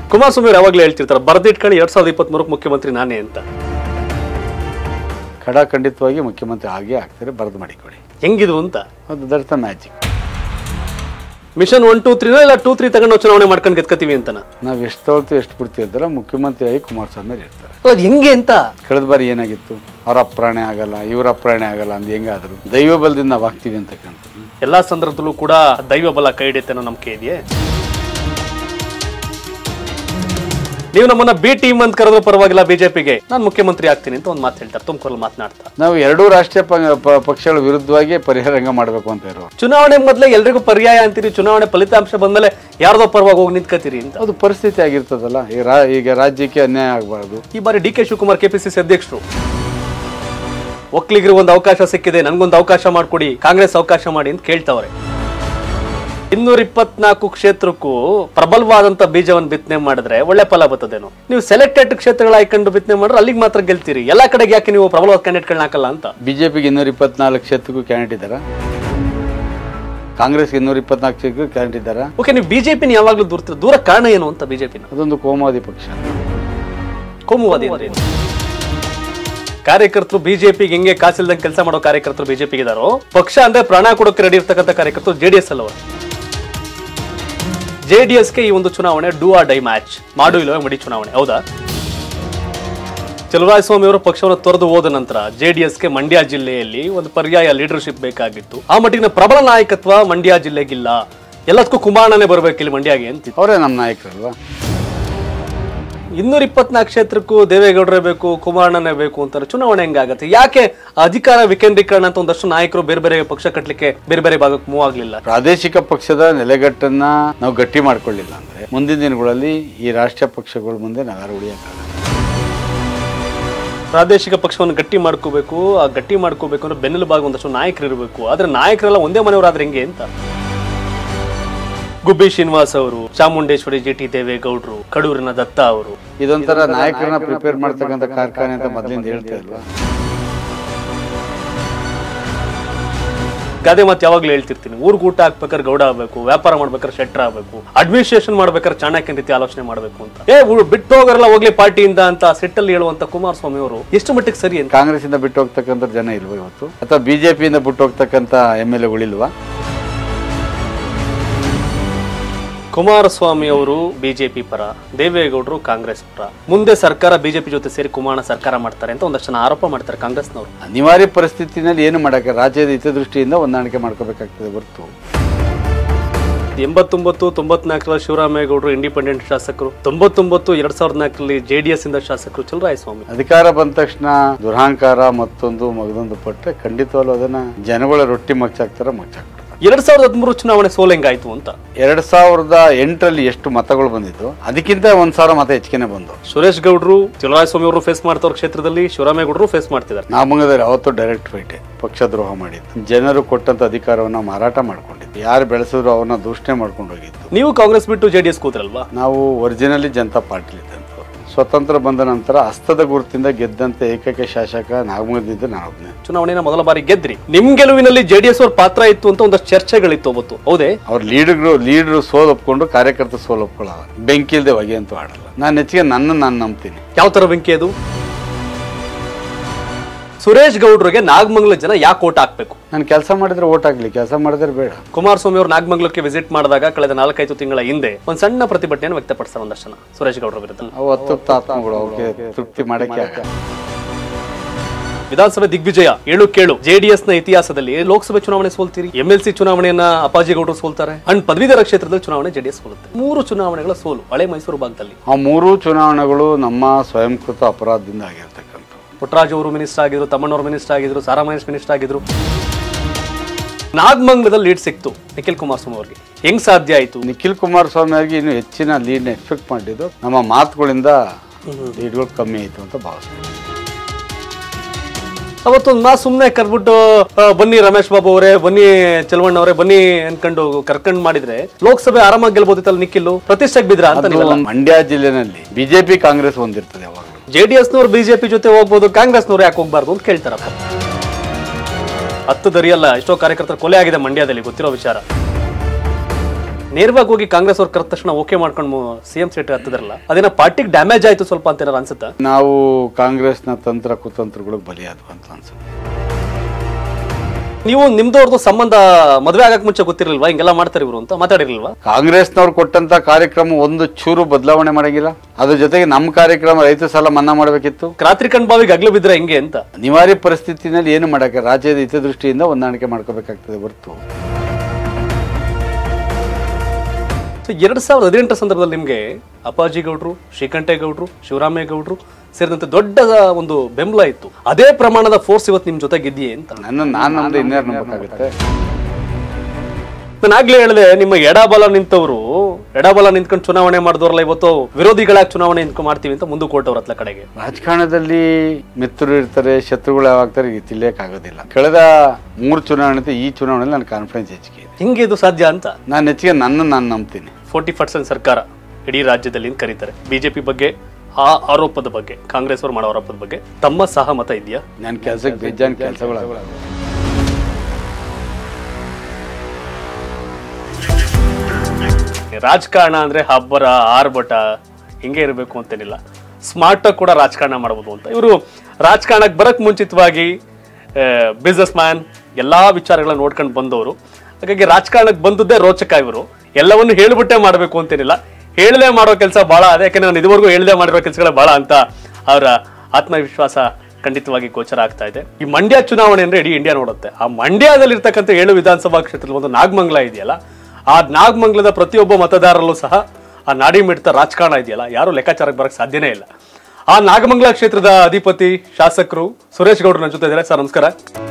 ಕುಮಾರಸ್ವಾಮಿ ಅವ್ರು ಯಾವಾಗಲೂ ಹೇಳ್ತಿರ್ತಾರೆ ಬರೆದಿಟ್ಕೊಂಡು ಎರಡ್ ಸಾವಿರದ ಇಪ್ಪತ್ಮೂರಕ್ಕೆ ಮುಖ್ಯಮಂತ್ರಿ ನಾನೇ ಅಂತ ಖಡಾಖಂಡಿತವಾಗಿ ಮುಖ್ಯಮಂತ್ರಿ ಆಗೇ ಆಗ್ತಾರೆ ಬರೆದು ಮಾಡಿಕೊಡಿ ಹೆಂಗಿದು ಅಂತ ಅದು that's magic mission one two ತ್ರೀನ ಇಲ್ಲ ಟೂ ತ್ರೀ ತಗೊಂಡು ನಾವು ಚುನಾವಣೆ ಮಾಡ್ಕೊಂಡು ಗೆದ್ಕತೀವಿ ಅಂತನ ನಾವು ಎಷ್ಟು ತೊಗೊಳ್ತೀವಿ ಎಷ್ಟು ಬಿಡ್ತೀವಿ ಅಂದ್ರೆ ಮುಖ್ಯಮಂತ್ರಿ ಆಗಿ ಕುಮಾರಸ್ವಾಮಿ ಅವ್ರು ಇರ್ತಾರೆ ಅದು ಹೆಂಗೆ ಅಂತ ಕಳೆದ ಬಾರಿ ಏನಾಗಿತ್ತು ಅವ್ರ ಅಪ್ರಾಣೆ ಆಗಲ್ಲ ಇವ್ರ ಅಪ್ರಾಣೆ ಆಗಲ್ಲ ಅಂತ ಹೆಂಗಾದ್ರು ದೈವ ಬಲದಿಂದ ನಾವು ಆಗ್ತೀವಿ ಅಂತಕ್ಕಂಥ ಎಲ್ಲಾ ಸಂದರ್ಭದಲ್ಲೂ ಕೂಡ ದೈವ ಬಲ ಕೈ ಹಿಡಿಯುತ್ತೆ ಅನ್ನೋ ನಂಬಿಕೆ ಇದೆಯೇ ನೀವು ನಮ್ಮನ್ನ ಬಿ ಟೀಮ್ ಅಂತ ಕರೆದ್ರೂ ಪರವಾಗಿಲ್ಲ ಬಿಜೆಪಿಗೆ ನಾನು ಮುಖ್ಯಮಂತ್ರಿ ಆಗ್ತೀನಿ ಅಂತ ಒಂದು ಮಾತು ಹೇಳ್ತಾರೆ ತುಮಕೂರಲ್ಲಿ ಮಾತನಾಡ್ತಾ ನಾವು ಎರಡೂ ರಾಷ್ಟ್ರೀಯ ಪ- ಪ- ಪಕ್ಷಗಳ ವಿರುದ್ಧವಾಗಿ ಪರಿಹಾರಂಗ ಮಾಡಬೇಕು ಅಂತ ಇರೋ ಚುನಾವಣೆ ಮೊದಲೇ ಎಲ್ರಿಗೂ ಪರ್ಯಾಯ ಅಂತೀರಿ ಚುನಾವಣೆ ಫಲಿತಾಂಶ ಬಂದ್ಮೇಲೆ ಯಾರ್ದೋ ಪರವಾಗಿ ಹೋಗಿ ನಿಂತ್ಕತ್ತೀರಿ ಅಂತ ಅದು ಪರಿಸ್ಥಿತಿ ಆಗಿರ್ತದಲ್ಲ ಈಗ ರಾ ಈಗ ರಾಜ್ಯಕ್ಕೆ ಅನ್ಯಾಯ ಆಗಬಾರ್ದು ಈ ಬಾರಿ ಡಿ ಕೆ ಶಿವಕುಮಾರ್ ಕೆಪಿಸಿಸಿ ಅಧ್ಯಕ್ಷರು ಒಕ್ಕಲಿಗರಿಗೆ ಒಂದು ಅವಕಾಶ ಸಿಕ್ಕಿದೆ ನನ್ಗೊಂದು ಅವಕಾಶ ಮಾಡ್ಕೊಡಿ ಕಾಂಗ್ರೆಸ್ ಅವಕಾಶ ಮಾಡಿ ಅಂತ ಕೇಳ್ತಾವ್ರೆ ಇನ್ನೂರ ಇಪ್ಪತ್ನಾಲ್ಕು ಕ್ಷೇತ್ರಕ್ಕೂ ಪ್ರಬಲವಾದಂತ ಬೀಜವನ್ನು ಬಿತ್ತನೆ ಮಾಡಿದ್ರೆ ಒಳ್ಳೆ ಫಲ ಬರ್ತದೇನೋ ನೀವು ಸೆಲೆಕ್ಟೆಡ್ ಕ್ಷೇತ್ರಗಳ ಆಯ್ಕೊಂಡು ಬಿತ್ತನೆ ಮಾಡಿದ್ರೆ ಅಲ್ಲಿಗೆ ಮಾತ್ರ ಗೆಲ್ತೀರಿ ಎಲ್ಲಾ ಕಡೆಗೆ ಯಾಕೆ ನೀವು ಪ್ರಬಲವಾದ ಕ್ಯಾಂಡಿಡೇಟ್ಗಳನ್ನ ಹಾಕಲ್ಲ ಅಂತ ಬಿಜೆಪಿಗೆ ಇನ್ನೂರ ಇಪ್ಪತ್ನಾಲ್ಕು ಕ್ಷೇತ್ರಕ್ಕೂ ಕ್ಯಾಂಡಿಡೇಟ್ ಇದ್ದಾರಾ ಕಾಂಗ್ರೆಸ್ಗೆ ಇನ್ನೂರ ಇಪ್ಪತ್ನಾಲ್ಕು ಕ್ಷೇತ್ರಕ್ಕೂ ಕ್ಯಾಂಡಿಡೇಟ್ ಇದ್ದಾರಾ ಓಕೆ ನೀವು ಬಿಜೆಪಿನ ಯಾವಾಗ್ಲೂ ದೂರ ದೂರ ಕಾರಣ ಏನು ಅಂತ ಬಿಜೆಪಿನ ಅದೊಂದು ಕೋಮಾದಿ ಪಕ್ಷ ಕೋಮುವಾದಿ ಅಂದ್ರೆ ಏನು? ಕಾರ್ಯಕರ್ತರು ಬಿಜೆಪಿಗೆ ಹೆಂಗೆ ಕಾಸಿಲ್ದಂಗೆ ಕೆಲಸ ಮಾಡೋ ಕಾರ್ಯಕರ್ತರು ಬಿಜೆಪಿಗೆ ಇದಾರೋ ಪಕ್ಷ ಅಂದ್ರೆ ಪ್ರಾಣ ಕೊಡೋಕೆ ರೆಡಿ ಇರ್ತಕ್ಕಂಥ ಕಾರ್ಯಕರ್ತರು ಜೆಡಿಎಸ್ ಅಲ್ಲವರು ಜೆಡಿಎಸ್ಗೆ ಈ ಒಂದು ಚುನಾವಣೆ ಡೂ ಆರ್ ಡೈ ಮ್ಯಾಚ್ ಮಾಡು ಇಲ್ಲವೇ ಮಡಿ ಚುನಾವಣೆ ಹೌದಾ ಸ್ವಾಮಿ ಅವರು ಪಕ್ಷವನ್ನು ತೊರೆದು ಹೋದ ನಂತರ ಜೆಡಿಎಸ್ಗೆ ಮಂಡ್ಯ ಜಿಲ್ಲೆಯಲ್ಲಿ ಒಂದು ಪರ್ಯಾಯ ಲೀಡರ್ಶಿಪ್ ಬೇಕಾಗಿತ್ತು ಆ ಮಟ್ಟಿನ ಪ್ರಬಲ ನಾಯಕತ್ವ ಮಂಡ್ಯ ಜಿಲ್ಲೆಗಿಲ್ಲ ಎಲ್ಲದಕ್ಕೂ ಕುಮಾರಣ್ಣನೇ ಬರ್ಬೇಕು ಇಲ್ಲಿ ಮಂಡ್ಯಗೆ ಅಂತಿತ್ತು ಅವರೇ ನಮ್ಮ ನಾಯಕರಲ್ವಾ ಇನ್ನೂರ ಇಪ್ಪತ್ನಾಲ್ಕು ಕ್ಷೇತ್ರಕ್ಕೂ ದೇವೇಗೌಡರೇ ಬೇಕು ಕುಮಾರಣ್ಣನೇ ಬೇಕು ಅಂತಾರೆ ಚುನಾವಣೆ ಹೆಂಗಾಗತ್ತೆ ಯಾಕೆ ಅಧಿಕಾರ ವಿಕೇಂದ್ರೀಕರಣ ಅಂತ ಒಂದಷ್ಟು ನಾಯಕರು ಬೇರೆ ಬೇರೆ ಪಕ್ಷ ಕಟ್ಟಲಿಕ್ಕೆ ಬೇರೆ ಬೇರೆ ಭಾಗಕ್ಕೆ ಮೂವ್ ಆಗ್ಲಿಲ್ಲ ಪ್ರಾದೇಶಿಕ ಪಕ್ಷದ ನೆಲೆಗಟ್ಟನ್ನ ನಾವು ಗಟ್ಟಿ ಮಾಡ್ಕೊಳ್ಳಿಲ್ಲ ಅಂದ್ರೆ ಮುಂದಿನ ದಿನಗಳಲ್ಲಿ ಈ ರಾಷ್ಟ್ರೀಯ ಪಕ್ಷಗಳ ಮುಂದೆ ನಾವ್ಯಾರು ಉಳಿಯಕ್ಕಾಗಲ್ಲ ಪ್ರಾದೇಶಿಕ ಪಕ್ಷವನ್ನು ಗಟ್ಟಿ ಮಾಡ್ಕೋಬೇಕು ಆ ಗಟ್ಟಿ ಮಾಡ್ಕೋಬೇಕು ಅಂದ್ರೆ ಬೆನ್ನೆಲುಬಾಗಿ ಒಂದಷ್ಟು ನಾಯಕರು ಇರಬೇಕು ಆದ್ರೆ ನಾಯಕರೆಲ್ಲ ಒಂದೇ ಮನೆಯವರಾದ್ರೆ ಹೆಂಗೆ ಅಂತ ಗುಬ್ಬಿ ಶ್ರೀನಿವಾಸ್ ಅವರು ಚಾಮುಂಡೇಶ್ವರಿ ಜಿ ಟಿ ದೇವೇಗೌಡರು ಕಡೂರಿನ ದತ್ತ ಅವರು ಇದೊಂಥರ ನಾಯಕರನ್ನ ಪ್ರಿಪೇರ್ ಮಾಡ್ತಕ್ಕಂಥ ಕಾರ್ಖಾನೆ ಅಂತ ಮೊದಲಿಂದ ಹೇಳ್ತಾ ಇಲ್ವಾ ಗಾದೆ ಮಾತು ಯಾವಾಗ್ಲೂ ಹೇಳ್ತಿರ್ತೀನಿ ಊರ್ಗ್ ಊಟ ಹಾಕ್ಬೇಕಾದ್ರೆ ಗೌಡ ಆಗ್ಬೇಕು ವ್ಯಾಪಾರ ಮಾಡ್ಬೇಕಾದ್ರೆ ಶೆಟ್ರ್ ಆಗ್ಬೇಕು ಅಡ್ಮಿನಿಸ್ಟ್ರೇಷನ್ ಮಾಡ್ಬೇಕಾದ್ರೆ ಚಾಣಕ್ಯನ ರೀತಿ ಆಲೋಚನೆ ಮಾಡ್ಬೇಕು ಅಂತ ಏ ಊ- ಬಿಟ್ಟು ಹೋಗೋರೆಲ್ಲ ಹೋಗ್ಲಿ ಪಾರ್ಟಿಯಿಂದ ಅಂತ ಸಿಟ್ಟಲ್ಲಿ ಹೇಳುವಂತ ಕುಮಾರಸ್ವಾಮಿ ಅವರು ಎಷ್ಟು ಮಟ್ಟಿಗೆ ಸರಿ ಅಂತ ಕಾಂಗ್ರೆಸ್ ಇಂದ ಬಿಟ್ಟು ಹೋಗ್ತಕ್ಕಂಥ ಜನ ಇಲ್ವಾ ಇವತ್ತು ಅಥವಾ ಬಿಜೆಪಿಯಿಂದ ಬಿಟ್ಟು ಹೋಗ್ತಕ್ಕಂಥ ಎಮ್ ಎಲ್ ಎಗಳಿಲ್ವಾ ಕುಮಾರಸ್ವಾಮಿ ಅವರು ಬಿಜೆಪಿ ಪರ ದೇವೇಗೌಡರು ಕಾಂಗ್ರೆಸ್ ಪರ ಮುಂದೆ ಸರ್ಕಾರ ಬಿಜೆಪಿ ಜೊತೆ ಸೇರಿ ಕುಮಾರಣ್ಣ ಸರ್ಕಾರ ಮಾಡ್ತಾರೆ ಅಂತ ಒಂದಷ್ಟು ಜನ ಆರೋಪ ಮಾಡ್ತಾರೆ ಕಾಂಗ್ರೆಸ್ನವರು ಅನಿವಾರ್ಯ ಪರಿಸ್ಥಿತಿನಲ್ಲಿ ಏನು ಮಾಡಕ್ಕೆ ರಾಜ್ಯದ ಹಿತದೃಷ್ಟಿಯಿಂದ ಹೊಂದಾಣಿಕೆ ಮಾಡ್ಕೋಬೇಕಾಗ್ತದೆ ಹೊರತು ಎಂಬತ್ತೊಂಬತ್ತು ತೊಂಬತ್ನಾಲ್ಕರಲ್ಲಿ ಶಿವರಾಮೇಗೌಡರು ಇಂಡಿಪೆಂಡೆಂಟ್ ಶಾಸಕರು ತೊಂಬತ್ತೊಂಬತ್ತು ಎರಡ್ ಸಾವಿರದ ನಾಲ್ಕರಲ್ಲಿ ಜೆಡಿಎಸ್ ಇಂದ ಶಾಸಕರು ಚಲರಾಯಸ್ವಾಮಿ ಅಧಿಕಾರ ಬಂದ ತಕ್ಷಣ ದುರಹಂಕಾರ ಮತ್ತೊಂದು ಮಗದೊಂದು ಪಟ್ಟರೆ ಖಂಡಿತವಾಗ್ಲೂ ಅದನ್ನ ಜನಗಳ ರೊಟ್ಟಿ ಮಚ್ಚಾಕ್ತಾರ ಮಚ್ಚಾಕ್ಬಿಡ್ತಾರೆ ಎರಡ್ ಸಾವಿರದ ಹದಿಮೂರು ಚುನಾವಣೆ ಸೋಲ್ ಹೆಂಗಾಯ್ತು ಅಂತ ಎರಡ್ ಸಾವಿರದ ಎಂಟರಲ್ಲಿ ಎಷ್ಟು ಮತಗಳು ಬಂದಿದ್ದು ಅದಕ್ಕಿಂತ ಒಂದ್ ಸಾವಿರ ಮತ ಹೆಚ್ಚಿಗೆನೆ ಬಂದು ಸುರೇಶ್ ಗೌಡ್ರು ಚಲರಾಯಸ್ವಾಮಿ ಅವರು ಫೇಸ್ ಮಾಡ್ತಾವ್ರ ಕ್ಷೇತ್ರದಲ್ಲಿ ಶಿವರಾಮೇಗೌಡರು ಫೇಸ್ ಮಾಡ್ತಿದ್ದಾರೆ ನಾಮಂಗದಲ್ಲಿ ಅವತ್ತು ಡೈರೆಕ್ಟ್ ಫೈಟ್ ಪಕ್ಷದ್ರೋಹ ಮಾಡಿದ್ದು ಜನರು ಕೊಟ್ಟಂತ ಅಧಿಕಾರವನ್ನ ಮಾರಾಟ ಮಾಡ್ಕೊಂಡಿದ್ದು ಯಾರು ಬೆಳೆಸಿದ್ರು ಅವ್ರನ್ನ ದೂಷಣೆ ಮಾಡ್ಕೊಂಡು ಹೋಗಿದ್ದು ನೀವು ಕಾಂಗ್ರೆಸ್ ಬಿಟ್ಟು ಜೆಡಿಎಸ್ ಕೂತ್ರಲ್ವಾ ನಾವು ಒರಿಜಿನಲಿ ಜನತಾ ಪಾರ್ಟಿ ಇದ್ದಂಥವ್ರು ಸ್ವತಂತ್ರ ಬಂದ ನಂತರ ಹಸ್ತದ ಗುರುತಿಂದ ಗೆದ್ದಂತ ಏಕೈಕ ಶಾಸಕ ನಾಗಮಂಗದಿಂದ ನಾನೊಬ್ನೇ ಚುನಾವಣೆನ ಮೊದಲ ಬಾರಿ ಗೆದ್ರಿ ನಿಮ್ ಗೆಲುವಿನಲ್ಲಿ ಜೆಡಿಎಸ್ ಅವ್ರ ಪಾತ್ರ ಇತ್ತು ಅಂತ ಒಂದಷ್ಟು ಚರ್ಚೆಗಳಿತ್ತು ಅವತ್ತು ಹೌದೇ ಅವ್ರ ಲೀಡರ್ಗಳು ಲೀಡರ್ ಸೋಲ್ ಒಪ್ಕೊಂಡು ಕಾರ್ಯಕರ್ತ ಸೋಲ್ ಒಪ್ಕೊಳ್ಳಲ್ಲ ಬೆಂಕಿ ಇಲ್ದೆ ಹೊಗೆ ಅಂತೂ ಆಡಲ್ಲ ನಾನು ಹೆಚ್ಚಿಗೆ ನನ್ನ ನಾನು ನಂಬ್ತೀನಿ ಯಾವ ತರ ಬೆಂಕಿ ಅದು ಸುರೇಶ್ ಗೌಡ್ರಿಗೆ ನಾಗಮಂಗಲ ಜನ ಯಾಕೆ ಓಟ್ ಹಾಕ್ಬೇಕು ನಾನು ಕೆಲಸ ಮಾಡಿದ್ರೆ ಓಟ್ ಆಗ್ಲಿ ಕೆಲಸ ಮಾಡಿದ್ರೆ ಬೇಡ ಕುಮಾರಸ್ವಾಮಿ ಅವರು ನಾಗಮಂಗಲಕ್ಕೆ ವಿಸಿಟ್ ಮಾಡಿದಾಗ ಕಳೆದ ನಾಲ್ಕೈದು ತಿಂಗಳ ಹಿಂದೆ ಒಂದ್ ಸಣ್ಣ ಪ್ರತಿಭಟನೆಯನ್ನು ವ್ಯಕ್ತಪಡಿಸ್ತಾರೆ ಒಂದಷ್ಟು ಜನ ಸುರೇಶ್ ಗೌಡ್ರ ವಿರುದ್ಧ ಅವು ಹತ್ತು ಆತ್ಮಗಳು ಅವಕ್ಕೆ ತೃಪ್ತಿ ಮಾಡಕ್ಕೆ ಆಗಲ್ಲ ವಿಧಾನಸಭೆ ದಿಗ್ವಿಜಯ ಏಳು ಕೇಳು ಜೆಡಿಎಸ್ ನ ಇತಿಹಾಸದಲ್ಲಿ ಲೋಕಸಭೆ ಚುನಾವಣೆ ಸೋಲ್ತೀರಿ ಎಂ ಎಲ್ ಸಿ ಚುನಾವಣೆಯನ್ನ ಅಪ್ಪಾಜಿಗೌಡರು ಸೋಲ್ತಾರೆ ಅಂಡ್ ಪದವೀಧರ ಕ್ಷೇತ್ರದಲ್ಲಿ ಚುನಾವಣೆ ಜೆಡಿಎಸ್ ಸೋಲುತ್ತೆ ಮೂರು ಚುನಾವಣೆಗಳ ಸೋಲು ಹಳೆ ಮೈಸೂರು ಭಾಗದಲ್ಲಿ ಆ ಮೂರೂ ಚುನಾವಣೆಗಳು ನಮ್ಮ ಸ್ವಯಂಕೃತ ಅಪರಾಧದಿಂದ ಆಗಿರ್ತಕ್ಕಂಥ ಪುಟ್ಟರಾಜು ಅವರು ಮಿನಿಸ್ಟರ್ ಆಗಿದ್ರು ತಮ್ಮಣ್ಣವರು ಮಿನಿಸ್ಟರ್ ಆಗಿದ್ರು ಸಾರಾ ಮಹೇಶ್ ಮಿನಿಸ್ಟರ್ ಆಗಿದ್ರು ನಾಗಮಂಗಲದಲ್ಲಿ ಲೀಡ್ ಸಿಕ್ತು ನಿಖಿಲ್ ಕುಮಾರಸ್ವಾಮಿ ಅವರಿಗೆ ಹೆಂಗ್ ಸಾಧ್ಯ ಆಯ್ತು ನಿಖಿಲ್ ಕುಮಾರಸ್ವಾಮಿ ಅವರಿಗೆ ಇನ್ನು ಹೆಚ್ಚಿನ ಲೀಡ್ನ ಎಕ್ಸ್ಪೆಕ್ಟ್ ಮಾಡಿದ್ದು ನಮ್ಮ ಮಾತುಗಳಿಂದ ಲೀಡ್ಗಳು ಕಮ್ಮಿ ಆಯಿತು ಅಂತ ಭಾವಿಸ್ತೀನಿ ಅವತ್ತೊಂದು ನಾ ಸುಮ್ಮನೆ ಕರ್ಬಿಟ್ಟು ಆ, ಬನ್ನಿ ರಮೇಶ್ ಬಾಬು ಅವರೇ ಬನ್ನಿ ಚಲವಣ್ಣ ಅವರೇ ಬನ್ನಿ ಅನ್ಕೊಂಡು ಕರ್ಕೊಂಡ್ ಮಾಡಿದ್ರೆ ಲೋಕಸಭೆ ಆರಾಮಾಗಿ ಗೆಲ್ಬೋದಿತ್ತಲ್ಲ ನಿಖಿಲ್ ಪ್ರತಿಷ್ಠೆಗೆ ಬಿದ್ರ ಅಂತ ಅದು ನೀವೆಲ್ಲ ಮಂಡ್ಯ ಜಿಲ್ಲೆನಲ್ಲಿ ಬಿಜೆಪಿ ಕಾಂಗ್ರೆಸ್ ಹೊಂದಿರ್ತದೆ ಯಾವಾಗಲೂ ಜೆಡಿಎಸ್ ನವರು ಬಿಜೆಪಿ ಜೊತೆ ಹೋಗ್ಬೋದು ಕಾಂಗ್ರೆಸ್ನವ್ರು ಯಾಕೆ ಹೋಗ್ಬಾರ್ದು ಅಂತ ಕೇಳ್ತಾರಪ್ಪ ಹತ್ತು ದರಿಯಲ್ಲ ಎಷ್ಟೋ ಕಾರ್ಯಕರ್ತರ ಕೊಲೆ ಆಗಿದೆ ಮಂಡ್ಯದಲ್ಲಿ ಗೊತ್ತಿರೋ ವಿಚಾರ ನೇರವಾಗಿ ಹೋಗಿ ಕಾಂಗ್ರೆಸ್ ಅವ್ರು ಕರೆದ ತಕ್ಷಣ ಓಕೆ ಮಾಡ್ಕೊಂಡು ಸಿಎಂ ಸೀಟ್ ಹತ್ತಿದ್ರಲ್ಲ ಅದೇನೋ ಪಾರ್ಟಿಗೆ ಡ್ಯಾಮೇಜ್ ಆಯ್ತು ಸ್ವಲ್ಪ ಅಂತ ಏನಾರು ಅನ್ಸುತ್ತಾ ನಾವು ಕಾಂಗ್ರೆಸ್ನ ತಂತ್ರ ಕುತಂತ್ರಗಳಿಗೆ ಬಲಿಯಾದ್ವು ಅಂತ ಅನ್ಸುತ್ತೆ ನೀವು ನಿಮ್ದವ್ರದ್ದು ಸಂಬಂಧ ಮದುವೆ ಆಗಕ್ ಮುಂಚೆ ಗೊತ್ತಿರಲಿಲ್ವಾ ಹಿಂಗೆಲ್ಲ ಮಾಡ್ತಾರೆ ಇವರು ಅಂತ ಮಾತಾಡಿರ್ಲಿಲ್ವಾ ಕಾಂಗ್ರೆಸ್ನವ್ರು ಕೊಟ್ಟಂತ ಕಾರ್ಯಕ್ರಮ ಒಂದು ಚೂರು ಬದಲಾವಣೆ ಮಾಡಂಗಿಲ್ಲ ಅದ್ರ ಜೊತೆಗೆ ನಮ್ಮ ಕಾರ್ಯಕ್ರಮ ರೈತ ಸಾಲ ಮನ್ನಾ ಮಾಡಬೇಕಿತ್ತು ರಾತ್ರಿ ಕಣ್ ಬಾವಿಗೆ ಅಗ್ಲು ಬಿದ್ರೆ ಹೆಂಗೆ ಅಂತ ಅನಿವಾರ್ಯ ಪರಿಸ್ಥಿತಿನಲ್ಲಿ ಏನು ಮಾಡಕ್ಕೆ ರಾಜ್ಯದ ಹಿತದೃಷ್ಟಿಯಿಂದ ಹೊಂದಾಣಿಕೆ ಮಾಡ್ಕೋಬೇಕಾಗ್ತದೆ ಹೊರತು ಸೊ ಎರಡ್ ಸಾವಿರದ ಹದಿನೆಂಟರ ಸಂದರ್ಭದಲ್ಲಿ ನಿಮ್ಗೆ ಅಪ್ಪಾಜಿ ಗೌಡ್ರು ಶ್ರೀಕಂಠೇಗೌಡ್ರು ಶಿವರಾಮೇಗೌಡ್ರು ಸೇರಿದಂತೆ ದೊಡ್ಡ ಒಂದು ಬೆಂಬಲ ಇತ್ತು ಅದೇ ಪ್ರಮಾಣದ ಫೋರ್ಸ್ ಇವತ್ತು ನಿಮ್ ಜೊತೆಗಿದೆಯೇ ಅಂತ ನನ್ನ ನಾನು ನಮ್ದು ಇನ್ಯಾರು ನಂಬಕ್ಕಾಗುತ್ತೆ ನಾನು ಆಗ್ಲೇ ಹೇಳಿದೆ ನಿಮ್ಮ ಎಡಬಲ ನಿಂತವರು ಎಡಬಲ ನಿಂತ್ಕೊಂಡು ಚುನಾವಣೆ ಮಾಡಿದವರಲ್ಲ ಇವತ್ತು ವಿರೋಧಿಗಳಾಗಿ ಚುನಾವಣೆ ನಿಂತ್ಕೊಂಡು ಮಾಡ್ತೀವಿ ಅಂತ ಮುಂದೆ ಕೊಟ್ಟವ್ರ ಹತ್ಲ ಕಡೆಗೆ ರಾಜಕಾರಣದಲ್ಲಿ ಮಿತ್ರರು ಇರ್ತಾರೆ ಶತ್ರುಗಳು ಯಾವಾಗ್ತಾರೆ ಇದು ತಿಳಿಯಕ್ಕಾಗೋದಿಲ್ಲ ಕಳೆದ ಮೂರು ಚುನಾವಣೆ ಈ ಚುನಾವಣೆಯಲ್ಲಿ ನನ್ನ ಕಾನ್ಫಿಡೆನ್ಸ್ ಹೆಚ್ಚಿಗೆ ಇದೆ ಹಿಂಗೆ ಇದು ಸಾಧ್ಯ ಅಂತ ನಾನು ಹೆಚ್ಚಿಗೆ ನನ್ನ ನಾನು ನಂಬ್ತೀನಿ ಫೋರ್ಟಿ ಪರ್ಸೆಂಟ್ ಸರ್ಕಾರ ಇಡೀ ರಾಜ್ಯದಲ್ಲಿ ಅಂತ ಕರೀತಾರೆ ಬಿಜೆಪಿ ಬಗ್ಗೆ ಆ ಆರೋಪದ ಬಗ್ಗೆ ಕಾಂಗ್ರೆಸ್ ಅವರು ಮಾಡೋ ಆರೋಪದ ಬಗ್ಗೆ ತಮ್ಮ ಸಹಮತ ಇದೆಯಾ ನನ್ನ ಕೆಲಸಕ್ಕೆ ಬೇಜಾನ್ ಕೆಲಸಗಳು ರಾಜಕಾರಣ ಅಂದ್ರೆ ಹಬ್ಬರ ಆರ್ಭಟ ಹಿಂಗೆ ಇರಬೇಕು ಅಂತೇನಿಲ್ಲ ಸ್ಮಾರ್ಟ್ ಆಗಿ ಕೂಡ ರಾಜಕಾರಣ ಮಾಡ್ಬೋದು ಅಂತ ಇವರು ರಾಜಕಾರಣಕ್ಕೆ ಬರಕ್ ಮುಂಚಿತವಾಗಿ ಬಿಸ್ನೆಸ್ ಮ್ಯಾನ್ ಎಲ್ಲಾ ವಿಚಾರಗಳನ್ನ ನೋಡ್ಕೊಂಡು ಬಂದವರು ಹಾಗಾಗಿ ರಾಜಕಾರಣಕ್ಕೆ ಬಂದದ್ದೇ ರೋಚಕ ಇವರು ಎಲ್ಲವನ್ನು ಹೇಳ್ಬಿಟ್ಟೆ ಮಾಡಬೇಕು ಅಂತೇನಿಲ್ಲ ಹೇಳದೆ ಮಾಡೋ ಕೆಲಸ ಬಹಳ ಅದೇ ಯಾಕಂದ್ರೆ ನಾನು ಇದುವರೆಗೂ ಹೇಳದೆ ಮಾಡಿರೋ ಕೆಲಸಗಳೇ ಬಹಳ ಅಂತ ಅವರ ಆತ್ಮವಿಶ್ವಾಸ ಖಂಡಿತವಾಗಿ ಗೋಚರ ಆಗ್ತಾ ಇದೆ ಈ ಮಂಡ್ಯ ಚುನಾವಣೆ ಅಂದ್ರೆ ಇಡೀ ಇಂಡಿಯಾ ನೋಡುತ್ತೆ ಆ ಮಂಡ್ಯದಲ್ಲಿ ಇರ್ತಕ್ಕಂಥ ಏಳು ವಿಧಾನಸಭಾ ಕ್ಷೇತ್ರದ ಒಂದು ನಾಗಮಂಗಲ ಇದೆಯಲ್ಲ ಆ ನಾಗಮಂಗಲದ ಪ್ರತಿಯೊಬ್ಬ ಮತದಾರರಲ್ಲೂ ಸಹ ಆ ನಾಡಿ ಮಿಡ್ತ ರಾಜಕಾರಣ ಇದೆಯಲ್ಲ ಯಾರು ಲೆಕ್ಕಾಚಾರಕ್ಕೆ ಬರಕ್ ಸಾಧ್ಯನೇ ಇಲ್ಲ ಆ ನಾಗಮಂಗಲ ಕ್ಷೇತ್ರದ ಅಧಿಪತಿ ಶಾಸಕರು ಸುರೇಶ್ ಗೌಡ್ರು ನನ್ನ ಜೊತೆ ಇದ್ದಾರೆ ಸರ್ ನಮಸ್ಕಾರ